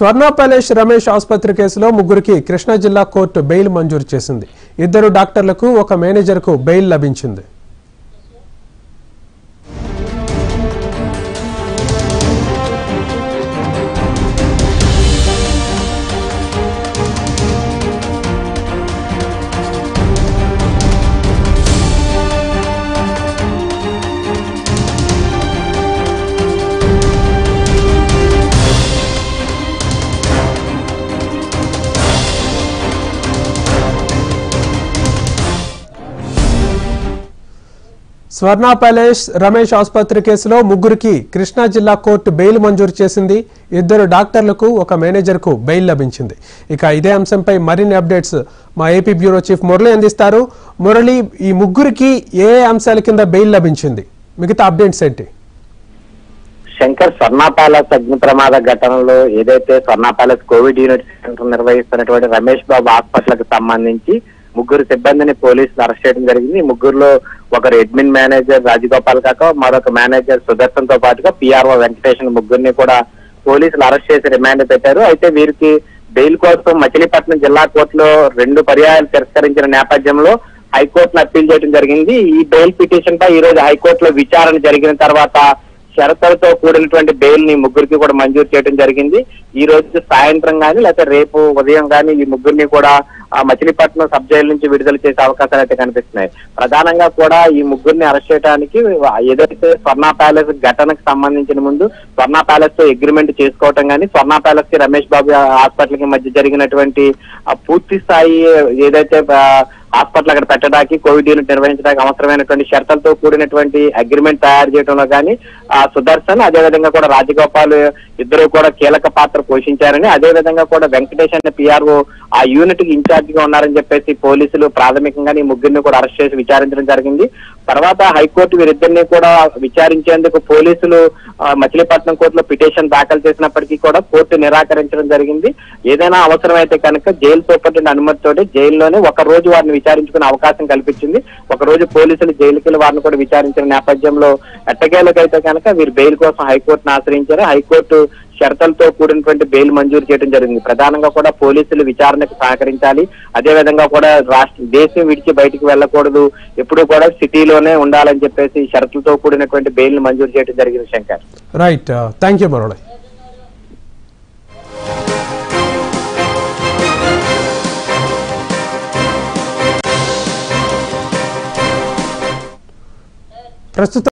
స్వర్ణ ప్యాలెస్ రమేష్ ఆసుపత్రి కేసులో ముగ్గురికి కృష్ణా జిల్లా కోర్టు బెయిల్ మంజూరు చేసింది ఇద్దరు డాక్టర్లకు ఒక మేనేజర్కు బెయిల్ లభించింది స్వర్ణ ప్యాలెస్ రమేష్ ఆసుపత్రి కేసులో ముగ్గురికి కృష్ణా జిల్లా కోర్టు బెయిల్ మంజూరు చేసింది ఇద్దరు డాక్టర్లకు ఒక మేనేజర్కు బెయిల్ లభించింది ఇక ఇదే అంశంపై మరిన్ని అప్డేట్స్ మా ఏపీ బ్యూరో చీఫ్ మురళి అందిస్తారు మురళి ఈ ముగ్గురికి ఏ ఏ అంశాల కింద బెయిల్ లభించింది మిగతా అప్డేట్స్ ఏంటి శంకర్ స్వర్ణ ప్యాలెస్ అగ్ని ప్రమాద ఘటనలో ఏదైతే స్వర్ణ ప్యాలెస్ కోవిడ్ యూనిట్ సెంటర్ నిర్వహిస్తున్నటువంటి రమేష్ బాబు హాస్పిటల్ కి సంబంధించి ముగ్గురు సిబ్బందిని పోలీసులు అరెస్ట్ చేయడం జరిగింది ఈ ముగ్గురులో ఒకరు అడ్మిన్ మేనేజర్ రాజగోపాల్ కాక మరొక మేనేజర్ సుదర్శన్ తో పాటుగా పిఆర్ఓ వెంకటేషన్ ముగ్గురిని కూడా పోలీసులు అరెస్ట్ చేసి రిమాండ్ పెట్టారు అయితే వీరికి బెయిల్ కోసం మచిలీపట్నం జిల్లా కోర్టులో రెండు పర్యాయాలు తిరస్కరించిన నేపథ్యంలో హైకోర్టును అప్పీల్ చేయడం జరిగింది ఈ బెయిల్ పిటిషన్ పై ఈ రోజు హైకోర్టులో విచారణ జరిగిన తర్వాత షరతులతో కూడినటువంటి బెయిల్ ని ముగ్గురికి కూడా మంజూరు చేయడం జరిగింది ఈ రోజు సాయంత్రం కానీ లేకపోతే రేపు ఉదయం కానీ ఈ ముగ్గురిని కూడా ఆ మచిలీపట్నం సబ్ జైలు నుంచి విడుదల చేసే అవకాశాలు అయితే కనిపిస్తున్నాయి ప్రధానంగా కూడా ఈ ముగ్గురిని అరెస్ట్ చేయడానికి ఏదైతే స్వర్ణ ప్యాలెస్ ఘటనకు సంబంధించిన ముందు స్వర్ణ ప్యాలెస్ తో అగ్రిమెంట్ చేసుకోవటం కానీ స్వర్ణ ప్యాలెస్ కి రమేష్ బాబు హాస్పిటల్ కి మధ్య జరిగినటువంటి ఆ పూర్తి స్థాయి ఏదైతే ఆ, హాస్పిటల్ అక్కడ పెట్టడానికి కోవిడ్ యూనిట్ నిర్వహించడానికి అవసరమైనటువంటి షరతులతో కూడినటువంటి అగ్రిమెంట్ తయారు చేయడంలో కానీ ఆ సుదర్శన్ అదేవిధంగా కూడా రాజగోపాల్ ఇద్దరు కూడా కీలక పాత్ర పోషించారని అదేవిధంగా కూడా వెంకటేష్ అనే పిఆర్ఓ ఆ యూనిట్ కి ఇన్ఛార్జ్ గా ఉన్నారని చెప్పేసి పోలీసులు ప్రాథమికంగా ఈ ముగ్గురిని కూడా అరెస్ట్ చేసి విచారించడం జరిగింది తర్వాత హైకోర్టు వీరిద్దరిని కూడా విచారించేందుకు పోలీసులు ఆ, మచిలీపట్నం కోర్టులో పిటిషన్ దాఖలు చేసినప్పటికీ కూడా కోర్టు నిరాకరించడం జరిగింది ఏదైనా అవసరమైతే కనుక జైలు సూపరింటెండెంట్ అనుమతితోటి జైల్లోనే ఒక రోజు వారిని విచారించుకునే అవకాశం కల్పించింది ఒక రోజు పోలీసులు జైలుకి వెళ్ళి వారిని కూడా విచారించిన నేపథ్యంలో ఎట్టకేలకైతే కనుక వీరు బెయిల్ కోసం హైకోర్టును ఆశ్రయించారు హైకోర్టు షరతులతో కూడినటువంటి బెయిల్ మంజూరు చేయడం జరిగింది ప్రధానంగా కూడా పోలీసులు విచారణకు సహకరించాలి అదేవిధంగా కూడా రాష్ట్ర దేశం విడిచి బయటికి వెళ్ళకూడదు ఎప్పుడు కూడా సిటీలోనే ఉండాలని చెప్పేసి షరతులతో కూడినటువంటి బెయిల్ ని మంజూరు చేయడం జరిగింది Shankar right thank you Murali ప్రస్తుతం